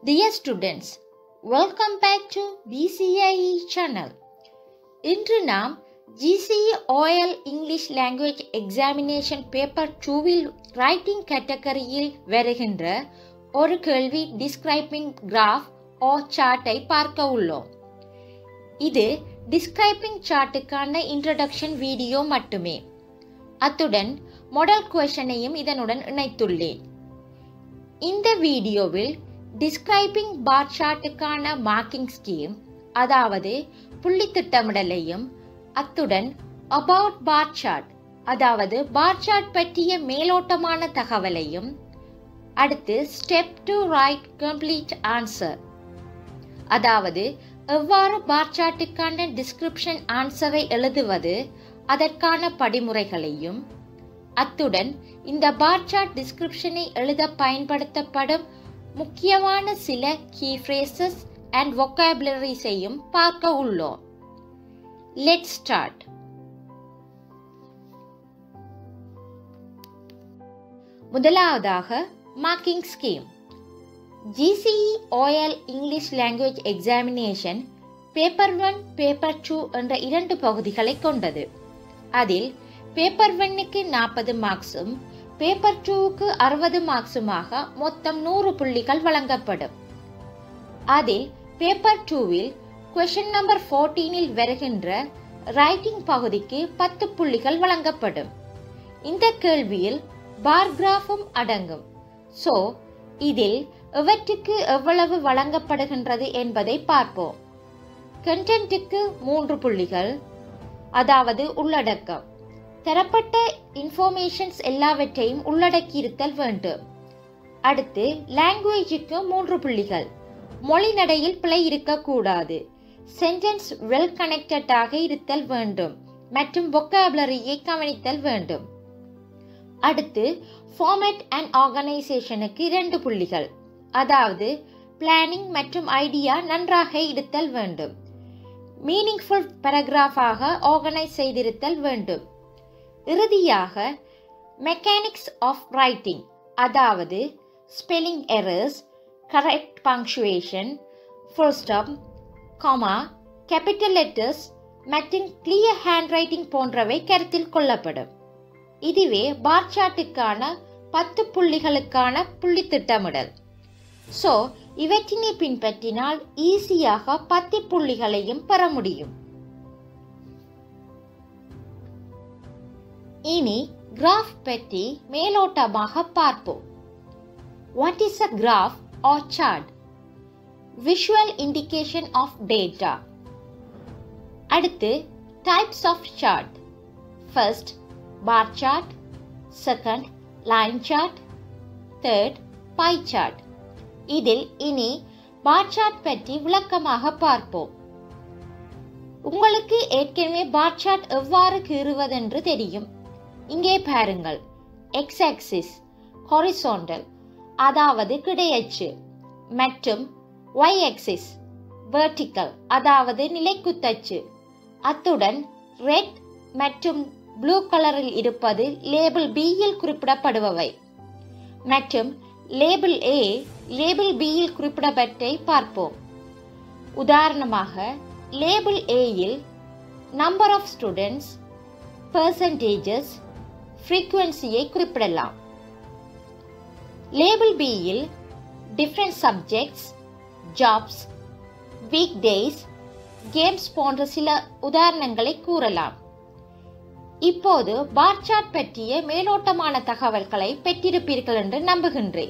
Dear students, welcome back to BCIE channel. இன்று நாம் GCE OL English Language Examination Paper 2வில் writing கேட்டகரியில் வருகின்ற ஒரு கேள்வி டிஸ்கிரைபிங் கிராஃப் ஓ சார்ட்டை பார்க்க உள்ளோம் இது டிஸ்கிரைபிங் சார்ட்டுக்கான இன்ட்ரடக்ஷன் வீடியோ மட்டுமே அத்துடன் மாடல் கொஷனையும் இதனுடன் இணைத்துள்ளேன் இந்த வீடியோவில் டிஸ்கிரைபிங் பார் சார்ட்டுக்கான மார்க்கிங் ஸ்கீம் அதாவது புள்ளி திட்டமிடலையும் அத்துடன் அபவுட் பார் சார்ட் அதாவது பார் சார்ட் பற்றிய மேலோட்டமான தகவலையும் அடுத்து step to write complete answer அதாவது எவ்வாறு பார் சார்ட்டுக்கான டிஸ்கிரிப்ஷன் ஆன்சரை எழுதுவது அதற்கான படிமுறைகளையும் அத்துடன் இந்த பார் சார்ட் டிஸ்கிரிப்ஷனை எழுத பயன்படுத்தப்படும் முக்கியமான சில கீ ஃப்ரேசஸ் அண்ட் vocabularies-ஐயும் பார்க்க உள்ளோம் லெட் ஸ்டார்ட் முதலாவதாக marking scheme GCE OL English language examination paper one paper two என்ற இரண்டு பகுதிகளை கொண்டது அதில் பேப்பர் ஒன்னுக்கு நாற்பது மார்க்ஸும் பேப்பர் டூவுக்கு அறுபது மார்க்ஸுமாக மொத்தம் நூறு புள்ளிகள் வழங்கப்படும் அதில் பேப்பர் டூவில் கொஷின் நம்பர் ஃபோர்டீனில் வருகின்ற ரைட்டிங் பகுதிக்கு பத்து புள்ளிகள் வழங்கப்படும் இந்த கேள்வியில் பார்கிராஃபும் அடங்கும் ஸோ இதில் எவற்றுக்கு எவ்வளவு வழங்கப்படுகின்றது என்பதை பார்ப்போம் கண்டென்ட்டுக்கு மூன்று புள்ளிகள் அதாவது உள்ளடக்கம் தரப்பட்ட இன்ஃபர்மேஷன்ஸ் எல்லாவற்றையும் உள்ளடக்கியிருத்தல் வேண்டும் அடுத்து லாங்குவேஜுக்கு மூன்று புள்ளிகள் மொழி நடையில் பிழை இருக்கக்கூடாது சென்டென்ஸ் வெல் கனெக்டடாக இருத்தல் வேண்டும் மற்றும் vocabulary-யை கவனித்தல் வேண்டும் அடுத்து ஃபார்மேட் அண்ட் ஆர்கனைசேஷனுக்கு இரண்டு புள்ளிகள் அதாவது பிளானிங் மற்றும் ஐடியா நன்றாக இருத்தல் வேண்டும் மீனிங்ஃபுல் பேராகிராஃபாக ஆர்கனைஸ் செய்திருத்தல் வேண்டும் இறுதியாக மெக்கானிக்ஸ் ஆஃப் ரைட்டிங் அதாவது spelling errors correct punctuation full stop comma capital letters மற்றும் கிளியர் ஹேண்ட் ரைட்டிங் போன்றவை கருத்தில் கொள்ளப்படும் இதுவே பார் சார்ட்டுக்கான பத்து புள்ளிகளுக்கான புள்ளி திட்டமிடல் ஸோ இவற்றினை பின்பற்றினால் ஈஸியாக பத்து புள்ளிகளையும் பெற முடியும் இனி கிராஃப் பற்றி மேலோட்டமாக பார்ப்போம் what is a graph or chart visual indication of data அடுத்து types of chart first bar chart second line chart third pie chart இதில் இனி பார் சார்ட் பற்றி விளக்கமாக பார்ப்போம் உங்களுக்கு ஏற்கனவே பார் சார்ட் எவ்வாறு கீறுவதென்று தெரியும் இங்கே பாருங்கள் எக்ஸ் ஆக்சிஸ் ஹொரிசோண்டல் அதாவது கிடையச்சு மற்றும் ஒய் ஆக்சிஸ் வெர்டிக்கல் அதாவது நிலைக்குத்தச்சு அத்துடன் ரெட் மற்றும் ப்ளூ கலரில் இருப்பது லேபிள் பியில் குறிப்பிடப்படுபவை மற்றும் லேபிள் ஏ லேபிள் பியில் குறிப்பிடப்பட்டை பார்ப்போம் உதாரணமாக லேபிள் ஏயில் நம்பர் ஆஃப் ஸ்டூடெண்ட்ஸ் பர்சன்டேஜஸ் ஃப்ரீக்குவன்சியை குறிப்பிடலாம் லேபிள் பியில் different subjects jobs weekdays games போன்ற சில உதாரணங்களை கூறலாம் இப்போது பார் சார்ட் பற்றிய மேலோட்டமான தகவல்களை பெற்றிருப்பீர்கள் என்று நம்புகின்றேன்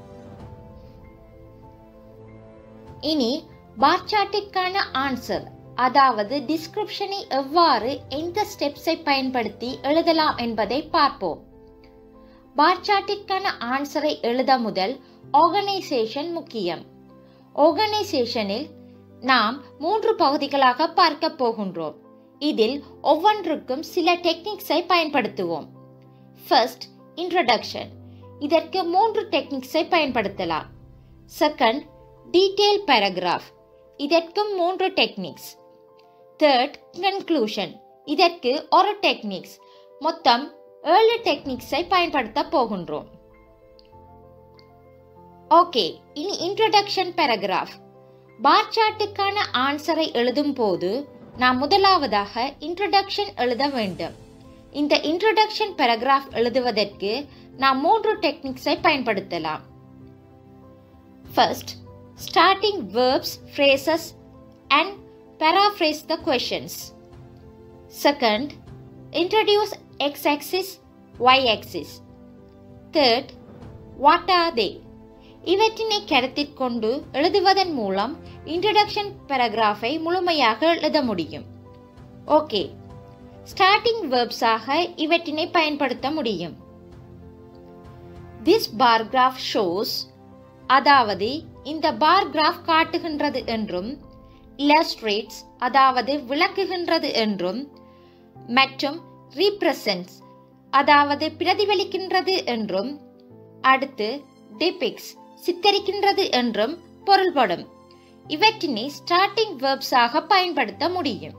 இனி பார் சார்ட்டிற்கான ஆன்சர் அதாவது டிஸ்கிரிப்ஷனை எவ்வாறு எந்த ஸ்டெப்ஸை பயன்படுத்தி எழுதலாம் என்பதை பார்ப்போம் பார் சார்ட்டிற்கான ஆன்சரை எழுத முதல் ஆர்கனைசேஷன் முக்கியம் ஆர்கனைசேஷனில் நாம் மூன்று பகுதிகளாக பார்க்க போகின்றோம் இதில் ஒவ்வொன்றுக்கும் சில டெக்னிக்ஸை பயன்படுத்துவோம் ஃபர்ஸ்ட் இன்ட்ரடக்ஷன் இதற்கு மூன்று டெக்னிக்ஸை பயன்படுத்தலாம் செகண்ட் டீட்டெயில் பேராகிராஃப் இதற்கும் மூன்று டெக்னிக்ஸ் தேர்ட் கன்க்ளூஷன் இதற்கு ஒரு டெக்னிக்ஸ் மொத்தம் ஏழு டெக்னிக்ஸை பயன்படுத்த போகின்றோம் ஓகே இனி இன்ட்ரடக்ஷன் பேராகிராஃப் பார் சார்ட்டுக்கான ஆன்சரை எழுதும் போது நாம் முதலாவதாக இன்ட்ரடக்ஷன் எழுத வேண்டும் இந்த இன்ட்ரடக்ஷன் பேராகிராஃப் எழுதுவதற்கு நாம் மூன்று டெக்னிக்ஸை பயன்படுத்தலாம் first starting verbs phrases and paraphrase the questions. Second, introduce x-axis, y-axis. Third, what are they? இவற்றினை கருத்தில் கொண்டு எழுதுவதன் மூலம் இன்ட்ரடக்ஷன் பேராகிராஃபை முழுமையாக எழுத முடியும் ஓகே ஸ்டார்டிங் வேர்ப்ஸாக இவற்றினை பயன்படுத்த முடியும் திஸ் பார் கிராஃப் ஷோஸ் அதாவது இந்த பார் கிராஃப் காட்டுகின்றது என்றும் illustrates அதாவது விளக்குகின்றது என்றும் மற்றும் represents அதாவது பிரதிபலிக்கின்றது என்றும் அடுத்து depicts சித்தரிக்கின்றது என்றும் பொருள்படும் இவற்றினை ஸ்டார்டிங் வேர்ப்ஸாக பயன்படுத்த முடியும்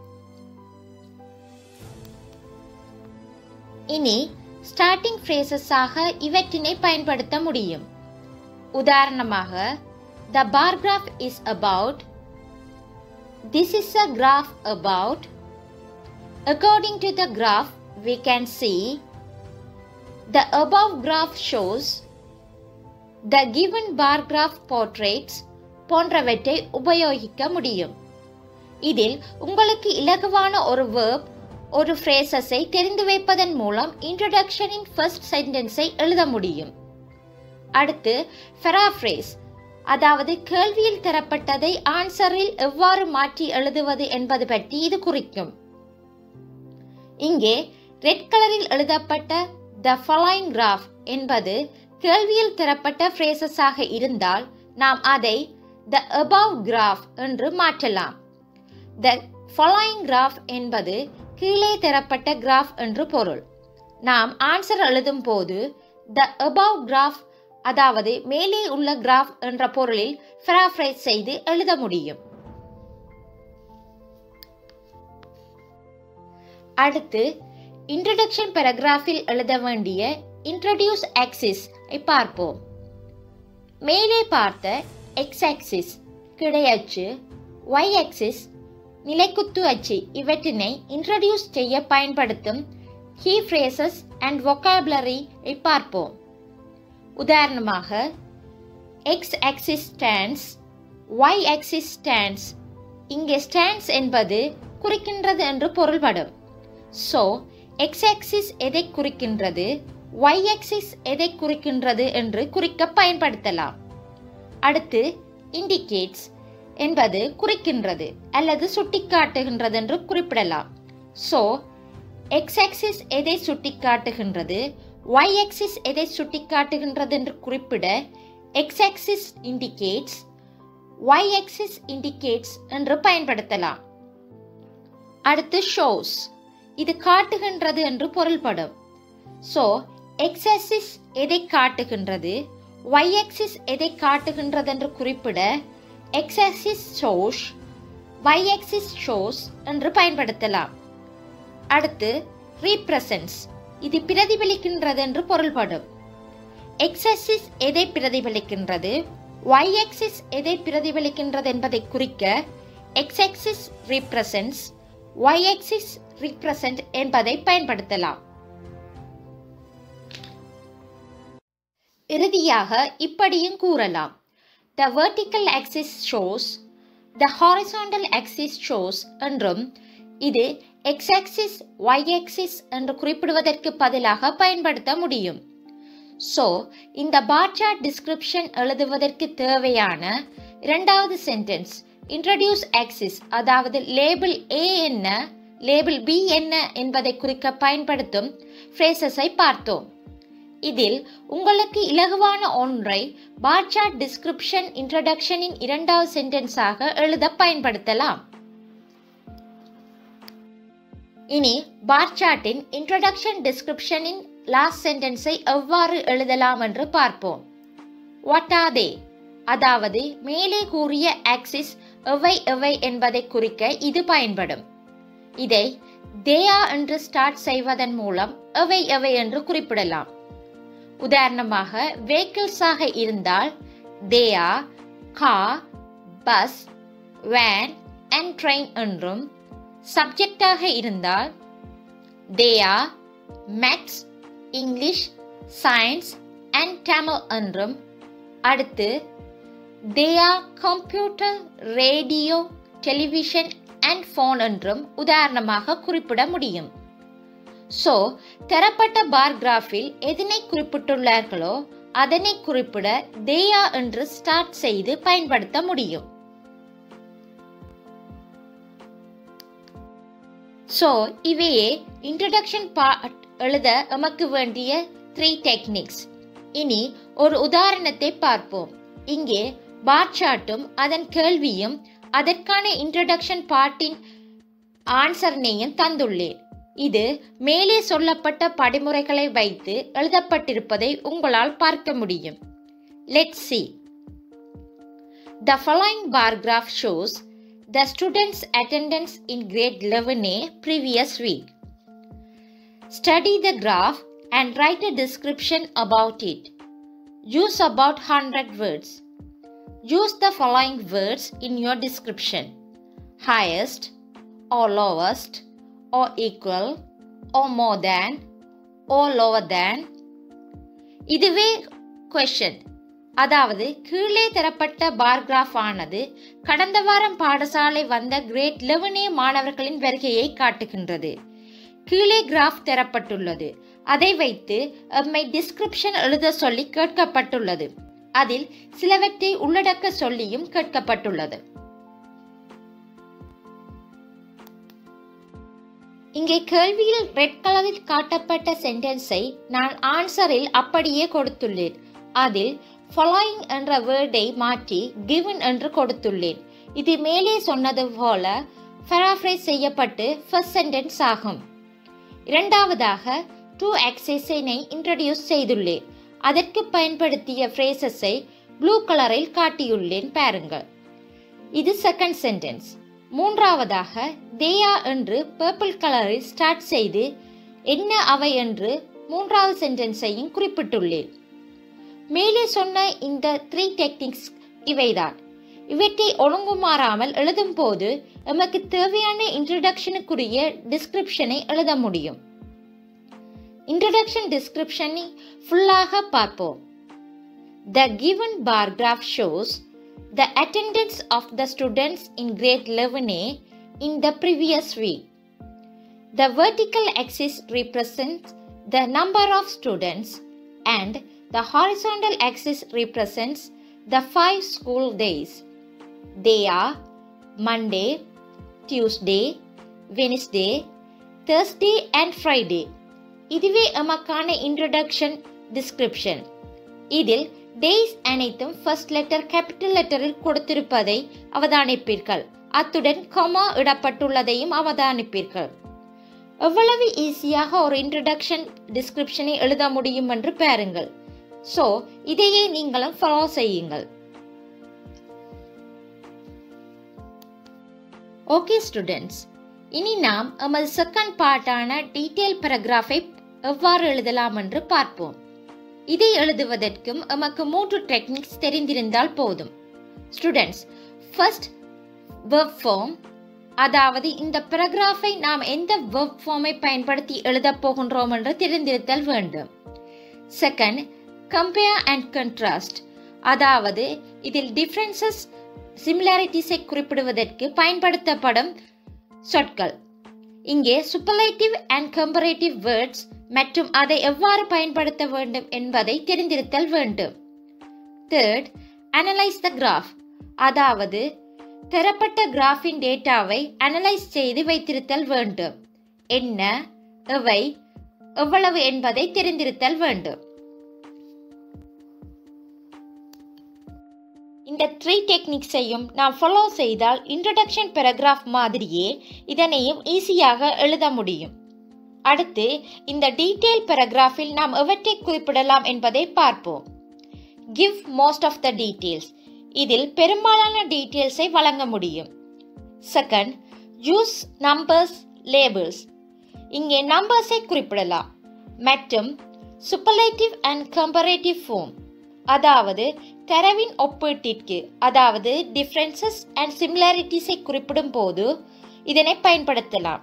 இனி ஸ்டார்டிங் ஃப்ரேசஸாக இவற்றினை பயன்படுத்த முடியும் உதாரணமாக the bar graph is about This is a graph about. According to the graph, we can see the above graph shows the given bar graph portraits போன்றவற்றை உபயோகிக்க முடியும் இதில் உங்களுக்கு இலகுவான ஒரு வேர்ப் ஒரு ஃப்ரேசஸை தெரிந்து வைப்பதன் மூலம் இன்ட்ரடக்ஷனின் ஃபர்ஸ்ட் சென்டென்ஸை எழுத முடியும் அடுத்து ஃபெராஃப்ரேஸ் அதாவது கேள்வியில் தரப்பட்டதை ஆன்சரில் எவ்வாறு மாற்றி எழுதுவது என்பது பற்றி இது குறிக்கும் இங்கே ரெட் கலரில் எழுதப்பட்ட த ஃபாலோயிங் கிராஃப் என்பது கேள்வியில் தரப்பட்ட ஃப்ரேசஸாக இருந்தால் நாம் அதை த அபவ் கிராஃப் என்று மாற்றலாம் த ஃபாலோயிங் கிராஃப் என்பது கீழே தரப்பட்ட கிராஃப் என்று பொருள் நாம் ஆன்சர் எழுதும் போது த அபவ் கிராஃப் அதாவது மேலே உள்ள கிராஃப் என்ற பொருளில் ஃபெராஃப்ரைஸ் செய்து எழுத முடியும் அடுத்து இன்ட்ரடக்ஷன் பேராகிராஃபில் எழுத வேண்டிய இன்ட்ரடியூஸ் ஆக்சிஸ் பார்ப்போம் மேலே பார்த்த எக்ஸ் ஆக்சிஸ் கிடையச்சு ஒய் ஆக்சிஸ் நிலைக்குத்து அச்சு இவற்றினை இன்ட்ரடியூஸ் செய்ய பயன்படுத்தும் கீ ஃப்ரேசஸ் அண்ட் vocabulary ஐ பார்ப்போம் உதாரணமாக X axis stands Y axis stands இங்கே ஸ்டாண்ட்ஸ் என்பது குறிக்கின்றது என்று பொருள்படும் ஸோ எக்ஸ் ஆக்சிஸ் எதை குறிக்கின்றது ஒய் ஆக்சிஸ் எதை குறிக்கின்றது என்று குறிக்க பயன்படுத்தலாம் அடுத்து இண்டிகேட்ஸ் என்பது குறிக்கின்றது அல்லது சுட்டிக்காட்டுகின்றது என்று குறிப்பிடலாம் ஸோ எக்ஸ் ஆக்சிஸ் எதை சுட்டிக்காட்டுகின்றது y axis எதை சுட்டிக்காட்டுகின்றது என்று குறிப்பிட x axis indicates y axis indicates என்று பயன்படுத்தலாம் அடுத்து shows இது காட்டுகின்றது என்று பொருள்படும் ஸோ x axis எதை காட்டுகின்றது y axis எதை காட்டுகின்றது என்று குறிப்பிட x axis shows y axis shows என்று பயன்படுத்தலாம் அடுத்து represents இது பிரதிபலிக்கின்றது என்று பொருள்படும் எக்ஸ் ஆக்சிஸ் எதை பிரதிபலிக்கின்றது ஒய் ஆக்சிஸ் எதை பிரதிபலிக்கின்றது என்பதை குறிக்க X axis represents Y axis represent என்பதை பயன்படுத்தலாம் இறுதியாக இப்படியும் கூறலாம் the vertical axis shows the horizontal axis shows என்றும் இது எக்ஸ் ஆக்சிஸ் ஒய் ஆக்சிஸ் என்று குறிப்பிடுவதற்கு பதிலாக பயன்படுத்த முடியும் ஸோ இந்த பார்சார்ட் டிஸ்கிரிப்ஷன் எழுதுவதற்கு தேவையான இரண்டாவது சென்டென்ஸ் இன்ட்ரடியூஸ் ஆக்சிஸ் அதாவது லேபிள் ஏ என்ன லேபிள் பி என்ன என்பதை குறிக்க பயன்படுத்தும் ஃப்ரேசஸை பார்த்தோம் இதில் உங்களுக்கு இலகுவான ஒன்றை பார்சார்ட் டிஸ்கிரிப்ஷன் இன்ட்ரடக்ஷனின் இரண்டாவது சென்டென்ஸாக எழுத பயன்படுத்தலாம் இனி பார் சார்ட்டின் இன்ட்ரடக்ஷன் டிஸ்கிரிப்ஷனின் லாஸ்ட் சென்டென்ஸை எவ்வாறு எழுதலாம் என்று பார்ப்போம் வாட் ஆர் தே அதாவது மேலே கூறிய ஆக்சிஸ் எவை எவை என்பதை குறிக்க இது பயன்படும் இதை தேயா என்று ஸ்டார்ட் செய்வதன் மூலம் எவை எவை என்று குறிப்பிடலாம் உதாரணமாக வெஹிக்கிள்ஸாக இருந்தால் they are car bus van and train என்றும் சப்ஜெக்டாக இருந்தால் they are maths English science and Tamil என்றும் அடுத்து they are computer radio television and phone என்றும் உதாரணமாக குறிப்பிட முடியும் ஸோ தரப்பட்ட பார் கிராஃபில் எதனை குறிப்பிட்டுள்ளார்களோ அதனை குறிப்பிட தேயா என்று ஸ்டார்ட் செய்து பயன்படுத்த முடியும் ஸோ இவையே இன்ட்ரடக்ஷன் பார்ட் எழுத எமக்கு வேண்டிய த்ரீ டெக்னிக்ஸ் இனி ஒரு உதாரணத்தை பார்ப்போம் இங்கே பார் சார்ட்டும் அதன் கேள்வியும் அதற்கான இன்ட்ரடக்ஷன் பார்ட்டின் ஆன்சர்னையும் தந்துள்ளேன் இது மேலே சொல்லப்பட்ட படிமுறைகளை வைத்து எழுதப்பட்டிருப்பதை உங்களால் பார்க்க முடியும் let see the following bar graph shows the students attendance in grade eleven A previous week study the graph and write a description about it. Use about 100 words. Use the following words in your description highest, or lowest, or equal, or more than, or lower than. இதுவே question அதாவது கீழே தரப்பட்ட paragraph ஆனது கடந்த வாரம் பாடசாலை வந்த great லெவனே மாணவர்களின் வருகையை காட்டுகின்றது கீழே கிராஃப் தரப்பட்டுள்ளது அதை வைத்து எம்மை டிஸ்கிரிப்ஷன் எழுத சொல்லி கேட்கப்பட்டுள்ளது அதில் சிலவற்றை உள்ளடக்க சொல்லியும் கேட்கப்பட்டுள்ளது இங்கே கேள்வியில் ரெட் கலரில் காட்டப்பட்ட சென்டென்ஸை நான் ஆன்சரில் அப்படியே கொடுத்துள்ளேன் அதில் ஃபாலோயிங் என்ற வேர்டை மாற்றி கிவன் என்று கொடுத்துள்ளேன் இது மேலே சொன்னது போல ஃபெராஃப்ரைஸ் செய்யப்பட்டு ஃபர்ஸ்ட் சென்டென்ஸ் ஆகும் இரண்டாவதாக டூ எக்ஸசைனை இன்ட்ரடியூஸ் செய்துள்ளேன் அதற்கு பயன்படுத்திய ஃப்ரேசஸை ப்ளூ கலரில் காட்டியுள்ளேன் பாருங்கள் இது செகண்ட் சென்டென்ஸ் மூன்றாவதாக தேயா என்று பர்பிள் கலரில் ஸ்டார்ட் செய்து என்ன அவை என்று மூன்றாவது சென்டென்ஸையும் குறிப்பிட்டுள்ளேன் மேலே சொன்ன இந்த த்ரீ டெக்னிக்ஸ் இவைதான் இவற்றை ஒழுங்குமாறாமல் எழுதும் போது எமக்கு தேவையான இன்ட்ரடக்ஷனுக்குரிய டிஸ்கிரிப்ஷனை எழுத முடியும் இன்ட்ரடக்ஷன் டிஸ்கிரிப்ஷனை ஃபுல்லாக பார்ப்போம் the given bar graph shows the attendance of the students in grade லெவனே in the previous week the vertical axis represents the number of students and the horizontal axis represents the five school days. They are Monday, Tuesday, Wednesday, Thursday and Friday. இதுவே எமக்கான introduction description இதில் days அனைத்தும் first letter capital லெட்டரில் கொடுத்திருப்பதை அவதானிப்பீர்கள் அத்துடன் comma இடப்பட்டுள்ளதையும் அவதானிப்பீர்கள் எவ்வளவு ஈஸியாக ஒரு இன்ட்ரடக்ஷன் டிஸ்கிரிப்ஷனை எழுத முடியும் என்று பாருங்கள் ஸோ இதையே நீங்களும் ஃபாலோ செய்யுங்கள் ஓகே ஸ்டூடெண்ட்ஸ் இனி நாம் எமது செகண்ட் பார்ட்டான டீட்டெயில் பேராகிராஃபை எவ்வாறு எழுதலாம் என்று பார்ப்போம் இதை எழுதுவதற்கும் எமக்கு மூன்று டெக்னிக்ஸ் தெரிந்திருந்தால் போதும் ஸ்டூடெண்ட்ஸ் ஃபர்ஸ்ட் வெர்ப் ஃபார்ம் அதாவது இந்த பேராகிராஃபை நாம் எந்த வெர்ப் ஃபார்மை பயன்படுத்தி எழுதப் போகின்றோம் என்று தெரிந்திருத்தல் வேண்டும் செகண்ட் கம்பேர் அண்ட் கண்ட்ராஸ்ட் அதாவது இதில் டிஃப்ரென்சஸ் சிமிலாரிட்டிஸை குறிப்பிடுவதற்கு பயன்படுத்தப்படும் சொற்கள் இங்கே சுப்பலேட்டிவ் அண்ட் கம்பரேட்டிவ் வேர்ட்ஸ் மற்றும் அதை எவ்வாறு பயன்படுத்த வேண்டும் என்பதை தெரிந்திருத்தல் வேண்டும் தேர்ட் அனலைஸ் த கிராஃப் அதாவது தரப்பட்ட கிராஃபின் டேட்டாவை அனலைஸ் செய்து வைத்திருத்தல் வேண்டும் என்ன எவை எவ்வளவு என்பதை தெரிந்திருத்தல் வேண்டும் இந்த த்ரீ டெக்னிக்ஸையும் நாம் ஃபாலோ செய்தால் இன்ட்ரடக்ஷன் பேராகிராஃப் மாதிரியே இதனையும் ஈஸியாக எழுத முடியும் அடுத்து இந்த டீட்டெயில் பேராகிராஃபில் நாம் எவற்றை குறிப்பிடலாம் என்பதை பார்ப்போம் give most of the details இதில் பெரும்பாலான டீட்டெயில்ஸை வழங்க முடியும் செகண்ட் யூஸ் நம்பர்ஸ் லேபிள்ஸ் இங்கே நம்பர்ஸை குறிப்பிடலாம் மற்றும் சுப்பலேட்டிவ் அண்ட் கம்பரேட்டிவ் ஃபார்ம் அதாவது தரவின் ஒப்பீட்டிற்கு அதாவது டிஃபரன்சஸ் அண்ட் சிமிலாரிட்டிஸை குறிப்பிடும் போது இதனை பயன்படுத்தலாம்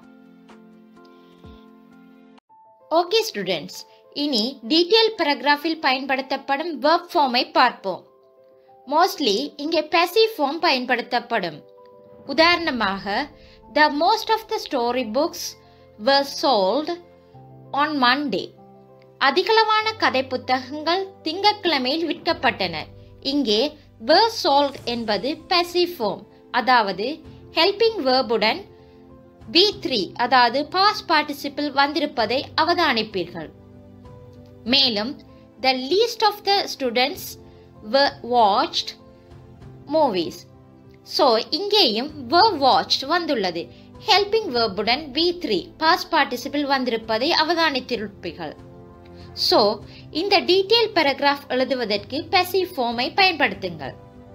ஓகே ஸ்டூடெண்ட்ஸ் இனி டீட்டெயில் பேராகிராஃபில் பயன்படுத்தப்படும் வெர்ப் ஃபார்மை பார்ப்போம் மோஸ்ட்லி இங்கே பேசிவ் ஃபார்ம் பயன்படுத்தப்படும் உதாரணமாக the most of the story books were sold on Monday அதிகளவான கதை புத்தகங்கள் திங்கட்கிழமையில் விற்கப்பட்டன இங்கே were sold என்பது passive form அதாவது ஹெல்பிங் வேர்புடன் வி த்ரீ அதாவது பாஸ்ட் பார்ட்டிசிபிள் வந்திருப்பதை அவதானிப்பீர்கள் மேலும் the least of the students watched movies so இங்கேயும் வேர் வாட்ச்ட் வந்துள்ளது ஹெல்பிங் வேர்புடன் வி த்ரீ பாஸ்ட் பார்ட்டிசிபிள் வந்திருப்பதை அவதானித்திருப்பீர்கள் ஸோ இந்த டீட்டெயில் பேராகிராஃப் எழுதுவதற்கு பெசிவ் ஃபார்மை பயன்படுத்துங்கள்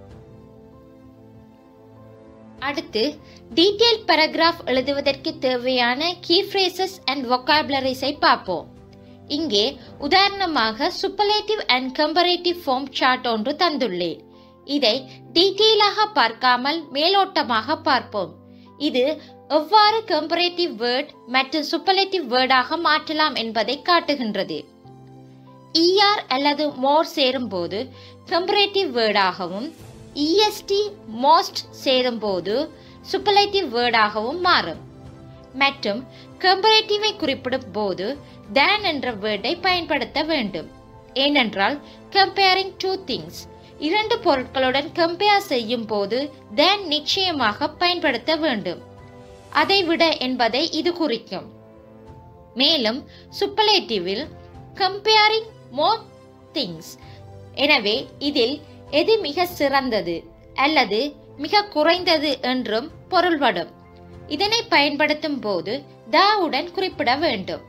அடுத்து டீட்டெயில் பேராகிராஃப் எழுதுவதற்கு தேவையான கீ ஃப்ரேசஸ் அண்ட் வொக்காபுலரிஸை பார்ப்போம் இங்கே உதாரணமாக superlative and comparative form chart ஒன்று தந்துள்ளேன் இதை டீட்டெயிலாக பார்க்காமல் மேலோட்டமாக பார்ப்போம் இது எவ்வாறு கம்பரேட்டிவ் வேர்ட் மற்றும் சுப்பலேட்டிவ் வேர்டாக மாற்றலாம் என்பதை காட்டுகின்றது இஆர் அல்லது மோர் சேரும்போது கம்பரேட்டிவ் வேர்டாகவும் இஎஸ்டி மோஸ்ட் சேரும்போது சுப்பலேட்டிவ் வேர்டாகவும் மாறும் மற்றும் கம்பரேட்டிவை குறிப்பிடும் போது தேன் என்ற வேர்டை பயன்படுத்த வேண்டும் ஏனென்றால் கம்பேரிங் டூ திங்ஸ் இரண்டு பொருட்களுடன் கம்பேர் செய்யும் போது தேன் நிச்சயமாக பயன்படுத்த வேண்டும் அதை விட என்பதை இது குறிக்கும் மேலும் சுப்பலேட்டிவில் கம்பேரிங் மோர் திங்ஸ் எனவே இதில் எது மிக சிறந்தது அல்லது மிக குறைந்தது என்றும் பொருள்படும் இதனை பயன்படுத்தும் போது தாவுடன் குறிப்பிட வேண்டும்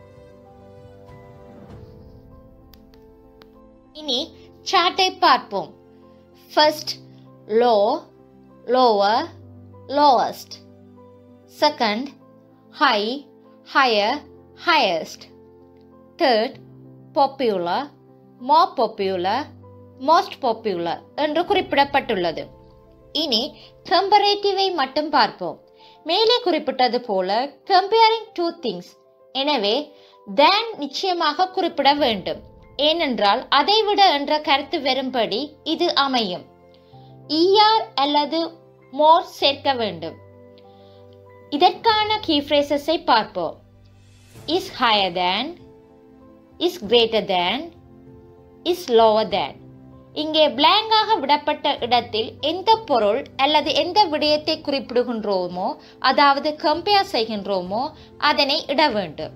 இனி சார்ட்டை பார்ப்போம் first low lower lowest second high higher highest third popular more popular most popular என்று குறிப்பிடப்பட்டுள்ளது இனி கம்பரேட்டிவை மட்டும் பார்ப்போம் மேலே குறிப்பிட்டது போல கம்பேரிங் டூ திங்ஸ் எனவே தேன் நிச்சயமாக குறிப்பிட வேண்டும் ஏனென்றால் அதைவிட என்ற கருத்து வரும்படி இது அமையும் இஆர் அல்லது மோர் சேர்க்க வேண்டும் இதற்கான கீ ஃப்ரேசஸை பார்ப்போம் is higher than is greater than is lower than இங்கே பிளாங்காக விடப்பட்ட இடத்தில் எந்த பொருள் அல்லது எந்த விடயத்தை குறிப்பிடுகின்றோமோ அதாவது கம்பேர் செய்கின்றோமோ அதனை இட வேண்டும்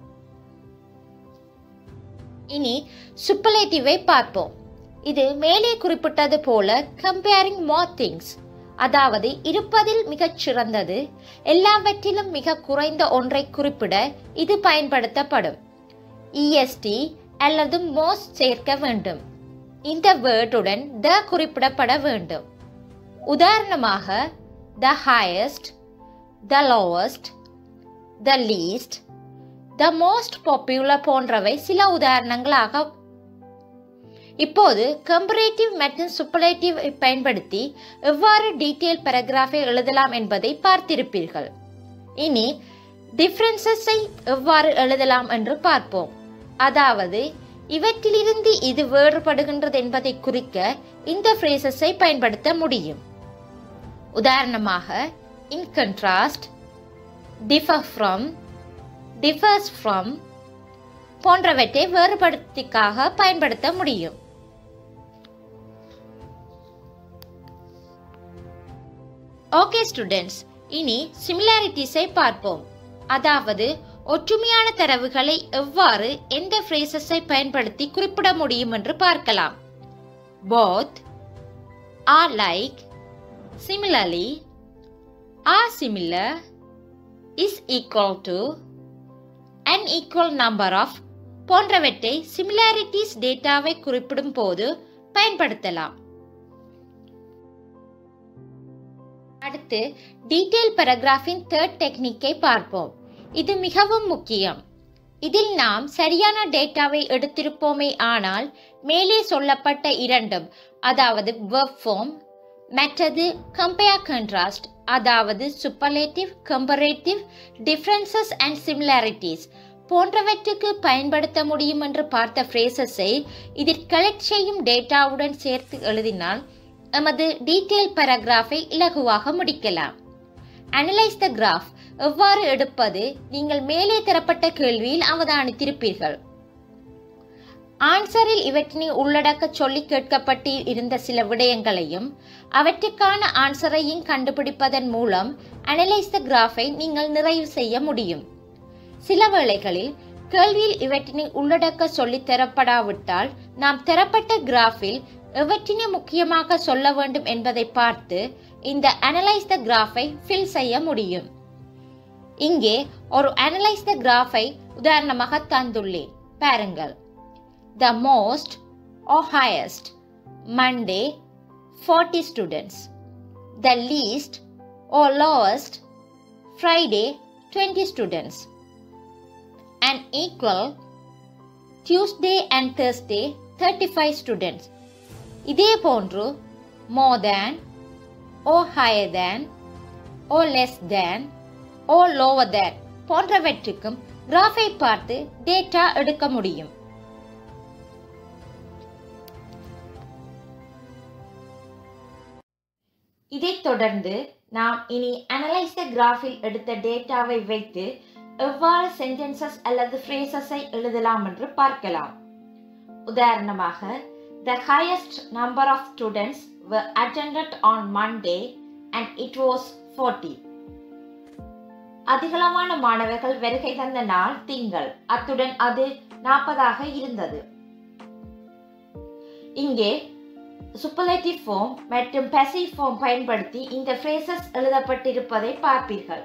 இனி சுப்பலேட்டிவை பார்ப்போம் இது மேலே குறிப்பிட்டது போல கம்பேரிங் மோர் திங்ஸ் அதாவது இருப்பதில் மிகச் சிறந்தது எல்லாவற்றிலும் மிக குறைந்த ஒன்றை குறிப்பிட இது பயன்படுத்தப்படும் இஎஸ்டி அல்லது மோஸ்ட் சேர்க்க வேண்டும் இந்த வேர்டுடன் த குறிப்பிடப்பட வேண்டும் உதாரணமாக the highest the lowest the least the most popular போன்றவை சில உதாரணங்களாக இப்போது கம்பரேட்டிவ் மற்றும் சுப்பலேட்டிவ் பயன்படுத்தி எவ்வாறு டீட்டெயில் பேராகிராஃபை எழுதலாம் என்பதை பார்த்திருப்பீர்கள் இனி டிஃபரன்சஸை எவ்வாறு எழுதலாம் என்று பார்ப்போம் அதாவது இவற்றிலிருந்து இது வேறுபடுகின்றது என்பதை குறிக்க இந்த ஃப்ரேசஸை பயன்படுத்த முடியும் உதாரணமாக in contrast differ from differs from போன்றவற்றை வேறுபடுத்திக்காக பயன்படுத்த முடியும் ஓகே ஸ்டூடெண்ட்ஸ் இனி சிமிலாரிட்டிஸை பார்ப்போம் அதாவது ஒற்றுமையான தரவுகளை எவ்வாறு எந்த ஃப்ரேசஸை பயன்படுத்தி குறிப்பிட முடியும் என்று பார்க்கலாம் both are like similarly are similar is equal to an equal number of போன்றவற்றை சிமிலாரிட்டிஸ் டேட்டாவை குறிப்பிடும் போது பயன்படுத்தலாம் அடுத்து டீட்டெயில் பேராகிராஃபின் தேர்ட் டெக்னிக்கை பார்ப்போம் இது மிகவும் முக்கியம் இதில் நாம் சரியான டேட்டாவை எடுத்திருப்போமே ஆனால் மேலே சொல்லப்பட்ட இரண்டும் அதாவது வெர்ப் ஃபார்ம் மற்றது கம்பேர் கண்ட்ராஸ்ட் அதாவது superlative comparative differences and similarities போன்றவற்றுக்கு பயன்படுத்த முடியும் என்று பார்த்த ஃப்ரேசஸை இதில் கலெக்ட் செய்யும் டேட்டாவுடன் சேர்த்து எழுதினால் எமது டீட்டெயில் பேராகிராஃபை இலகுவாக முடிக்கலாம் அனலைஸ் த கிராஃப் எவ்வாறு எடுப்பது நீங்கள் மேலே தரப்பட்ட கேள்வியில் அவதானித்திருப்பீர்கள் ஆன்சரில் இவற்றினை உள்ளடக்க சொல்லி கேட்கப்பட்டு இருந்த சில விடயங்களையும் அவற்றுக்கான ஆன்சரையும் கண்டுபிடிப்பதன் மூலம் அனலைஸ் த கிராஃபை நீங்கள் நிறைவு செய்ய முடியும் சில வேளைகளில் கேள்வியில் இவற்றினை உள்ளடக்க சொல்லித் தரப்படாவிட்டால் நாம் தரப்பட்ட கிராஃபில் எவற்றினை முக்கியமாக சொல்ல வேண்டும் என்பதை பார்த்து இந்த அனலைஸ் த கிராஃபை ஃபில் செய்ய முடியும் இங்கே ஒரு அனலைஸ் த கிராஃபை உதாரணமாக தந்துள்ளேன் பாருங்கள் the most or highest Monday 40 students the least or lowest Friday 20 students and equal Tuesday and Thursday 35 students இதே போன்று more than or higher than or less than or lower than போன்றவற்றுக்கும் கிராஃபை பார்த்து டேட்டா எடுக்க முடியும் இதைத் தொடர்ந்து நாம் இனி அனலைஸ் த கிராஃபில் எடுத்த டேட்டாவை வைத்து எவ்வாறு சென்டென்சஸ் அல்லது ஃப்ரேசஸை எழுதலாம் என்று பார்க்கலாம் உதாரணமாக the highest number of students were attended on Monday and it was 40. அதிகளவான மாணவர்கள் வருகை தந்த நாள் திங்கள் அத்துடன் அது நாற்பதாக இருந்தது இங்கே சுப்பலேட்டிவ் ஃபார்ம் மற்றும் பேசிவ் ஃபார்ம் பயன்படுத்தி இந்த ஃப்ரேசஸ் எழுதப்பட்டிருப்பதை பார்ப்பீர்கள்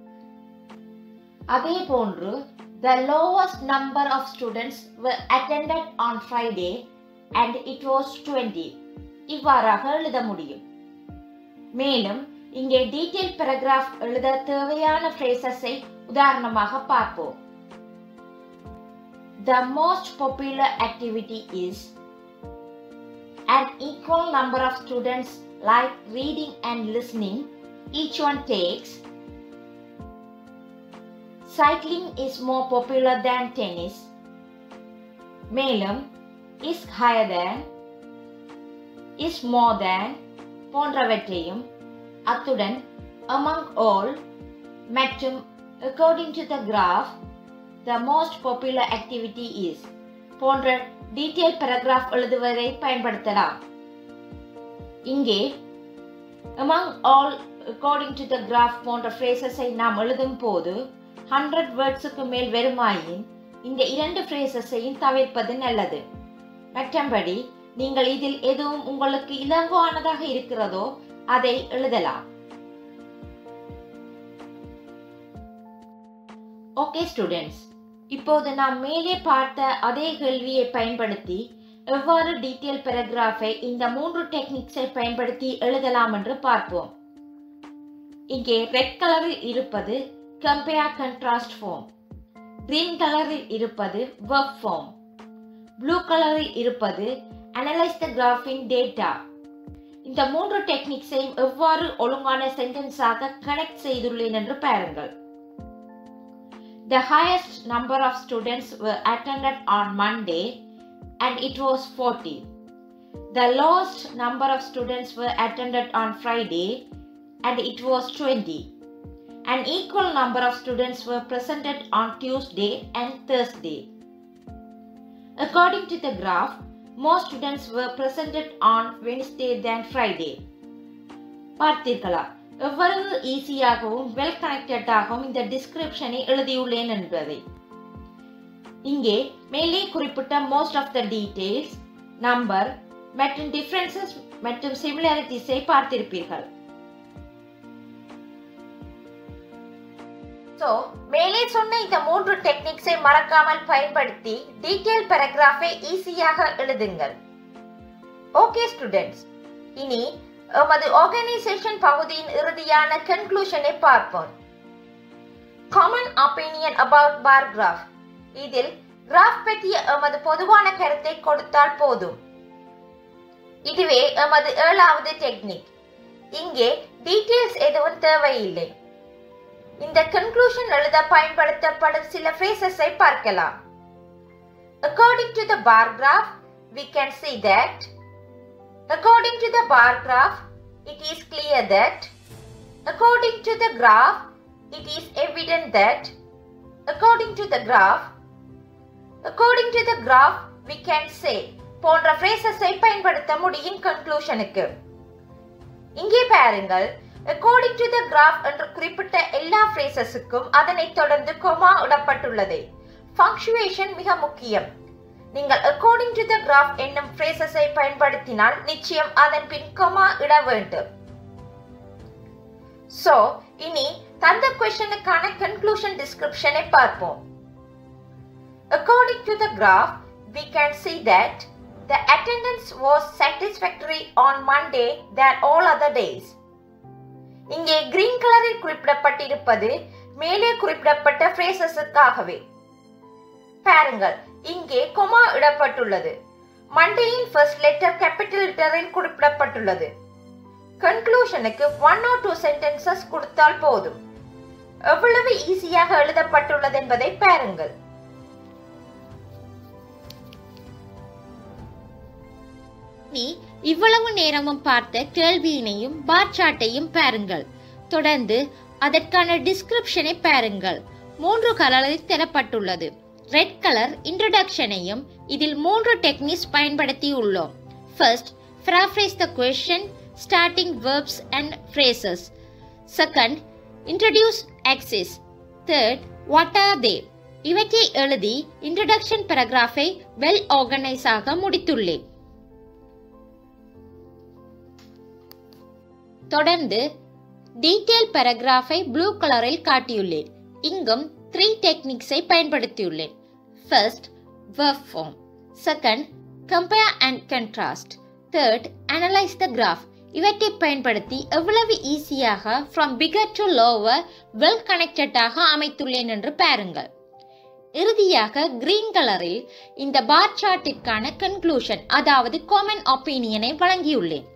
அதே போன்று the lowest number of students were attended on Friday and it was 20 இவ்வாறாக எழுத முடியும் மேலும் இங்கே டீட்டெயில் பேராகிராஃப் எழுத தேவையான ஃப்ரேசஸை உதாரணமாக பார்ப்போம் The most popular activity is an equal number of students like reading and listening. Each one takes. Cycling is more popular than tennis. மேலும் is higher than is more than போன்றவற்றையும் அத்துடன் among all மற்றும் according to the graph the most popular activity is போன்ற detail paragraph எழுதுவதை பயன்படுத்தலாம் இங்கே among all according to the graph போன்ற phrases-ஐ நாம் எழுதும் போது ஹண்ட்ரட் வேர்ட்ஸுக்கு மேல் வருமாயின் இந்த இரண்டு phrases-ஐயும் தவிர்ப்பது நல்லது மற்றபடி நீங்கள் இதில் எதுவும் உங்களுக்கு இலகுவானதாக இருக்கிறதோ அதை எழுதலாம் ஓகே ஸ்டூடெண்ட்ஸ் இப்போது நாம் மேலே பார்த்த அதே கேள்வியை பயன்படுத்தி எவ்வாறு டீட்டெயில் பேராகிராஃபை இந்த மூன்று டெக்னிக்ஸை பயன்படுத்தி எழுதலாம் என்று பார்ப்போம் இங்கே ரெட் கலரில் இருப்பது கம்பேர் கண்ட்ராஸ்ட் ஃபார்ம் கிரீன் கலரில் இருப்பது வெர்ப் ஃபார்ம் ப்ளூ கலரில் இருப்பது அனலைஸ் த கிராஃபின் டேட்டா இந்த மூன்று டெக்னிக்ஸையும் எவ்வாறு ஒழுங்கான சென்டென்ஸாக கனெக்ட் செய்துள்ளேன் என்று பாருங்கள் The highest number of students were attended on Monday and it was 40. The lowest number of students were attended on Friday and it was 20. An equal number of students were presented on Tuesday and Thursday. According to the graph, more students were presented on Wednesday than Friday. பார்த்தீர்களா எவ்வளவு ஈஸியாகவும் well கனெக்டடாகவும் இந்த டிஸ்கிரிப்ஷனை எழுதியுள்ளேன் என்பதை இங்கே மேலே குறிப்பிட்ட most of the details number மற்றும் டிஃபரன்சஸ் மற்றும் சிமிலாரிட்டிஸை பார்த்திருப்பீர்கள் ஸோ மேலே சொன்ன இந்த மூன்று டெக்னிக்ஸை மறக்காமல் பயன்படுத்தி டீட்டெயில் பேராகிராஃபை ஈஸியாக எழுதுங்கள் ஓகே ஸ்டூடெண்ட்ஸ் இனி எமது ஆர்கனைசேஷன் பகுதியின் இறுதியான கன்க்ளூஷனை பார்ப்போம் common opinion about bar graph இதில் கிராஃப் பற்றிய எமது பொதுவான கருத்தை கொடுத்தால் போதும் இதுவே எமது ஏழாவது டெக்னிக் இங்கே டீடைல்ஸ் எதுவும் தேவையில்லை இந்த கன்க்ளூஷன் எழுத பயன்படுத்தப்படும் சில phrases-ஐ பார்க்கலாம் According to the bar graph, we can see that according to the bar graph, it is clear that according to the graph, it is evident that according to the graph, according to the graph, we can say போன்ற phrases-ஐ பயன்படுத்த முடியும் கன்க்ளூஷனுக்கு இங்கே பாருங்கள் according to the graph என்று குறிப்பிட்ட எல்லா phrases-க்கும் அதனைத் தொடர்ந்து கொமா இடப்பட்டுள்ளது பங்க்சுவேஷன் மிக முக்கியம் நீங்கள் according to the graph என்னும் phrases-ஐ பயன்படுத்தினால் நிச்சயம் அதன் பின் கொமா இட வேண்டும் சோ இனி தந்த கொஸ்டனுக்கான கன்க்ளூஷன் டிஸ்கிரிப்ஷனை பார்ப்போம் according to the graph we can see that the attendance was satisfactory on monday than all other days இங்கே கிரீன் கலரில் குறிப்பிடப்பட்டிருப்பது மேலே குறிப்பிடப்பட்ட phrases-க்காகவே பாருங்கள் இங்கே கொமா இடப்பட்டுள்ளது மண்டேயின் ஃபர்ஸ்ட் லெட்டர் கேபிட்டல் லெட்டரில் குறிப்பிடப்பட்டுள்ளது கன்க்ளூஷனுக்கு ஒன் ஆர் டூ சென்டென்சஸ் கொடுத்தால் போதும் எவ்வளவு ஈஸியாக எழுதப்பட்டுள்ளது என்பதை பாருங்கள் நீ இவ்வளவு நேரமும் பார்த்த கேள்வியினையும் பார் சார்ட்டையும் பாருங்கள் தொடர்ந்து அதற்கான டிஸ்கிரிப்ஷனை பாருங்கள் மூன்று கலரில் தரப்பட்டுள்ளது ரெட் கலர் இன்ட்ரடக்ஷனையும் இதில் மூன்று டெக்னிக்ஸ் பயன்படுத்தி உள்ளோம் first paraphrase the question starting verbs and phrases second introduce axis third what are they இவற்றை எழுதி இன்ட்ரடக்ஷன் paragraphை வெல் ஆர்கனைஸ் ஆக முடித்துள்ளேன் தொடர்ந்து டீட்டெயில் பேராகிராஃபை ப்ளூ கலரில் காட்டியுள்ளேன் இங்கும் த்ரீ டெக்னிக்ஸை பயன்படுத்தியுள்ளேன் first verb form second compare and contrast third analyze the graph இவற்றை பயன்படுத்தி எவ்வளவு ஈஸியாக from figure to lower well கனெக்டடாக அமைத்துள்ளேன் என்று பாருங்கள் இறுதியாக கிரீன் கலரில் இந்த பார் சார்ட்டிற்கான கன்க்ளூஷன் அதாவது காமன் ஒப்பீனியனை வழங்கியுள்ளேன்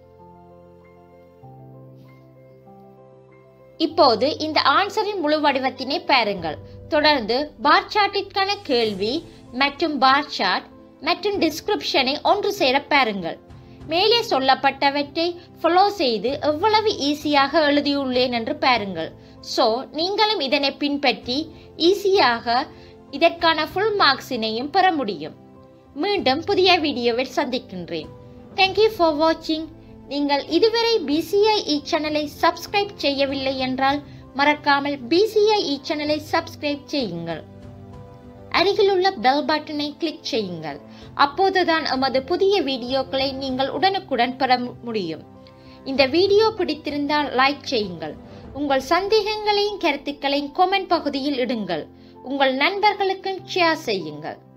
இப்போது இந்த ஆன்சரின் முழு வடிவத்தினை பாருங்கள் தொடர்ந்து பார் சார்ட்டிற்கான கேள்வி மற்றும் பார் சார்ட் மற்றும் டிஸ்கிரிப்ஷனை ஒன்று சேர பாருங்கள் மேலே சொல்லப்பட்டவற்றை ஃபாலோ செய்து எவ்வளவு ஈஸியாக எழுதியுள்ளேன் என்று பாருங்கள் ஸோ நீங்களும் இதனை பின்பற்றி ஈஸியாக இதற்கான ஃபுல் மார்க்ஸினையும் பெற முடியும் மீண்டும் புதிய வீடியோவில் சந்திக்கின்றேன் தேங்க்யூ ஃபார் வாட்சிங் நீங்கள் இதுவரை பிசிஐஇ சேனலை சப்ஸ்கிரைப் செய்யவில்லை என்றால் மறக்காமல் பிசிஐஇ சேனலை சப்ஸ்கிரைப் செய்யுங்கள் அருகிலுள்ள பெல் பட்டனை கிளிக் செய்யுங்கள் அப்போதுதான் எமது புதிய வீடியோக்களை நீங்கள் உடனுக்குடன் பெற முடியும் இந்த வீடியோ பிடித்திருந்தால் லைக் செய்யுங்கள் உங்கள் சந்தேகங்களையும் கருத்துக்களையும் கொமெண்ட் பகுதியில் இடுங்கள் உங்கள் நண்பர்களுக்கும் ஷேர் செய்யுங்கள்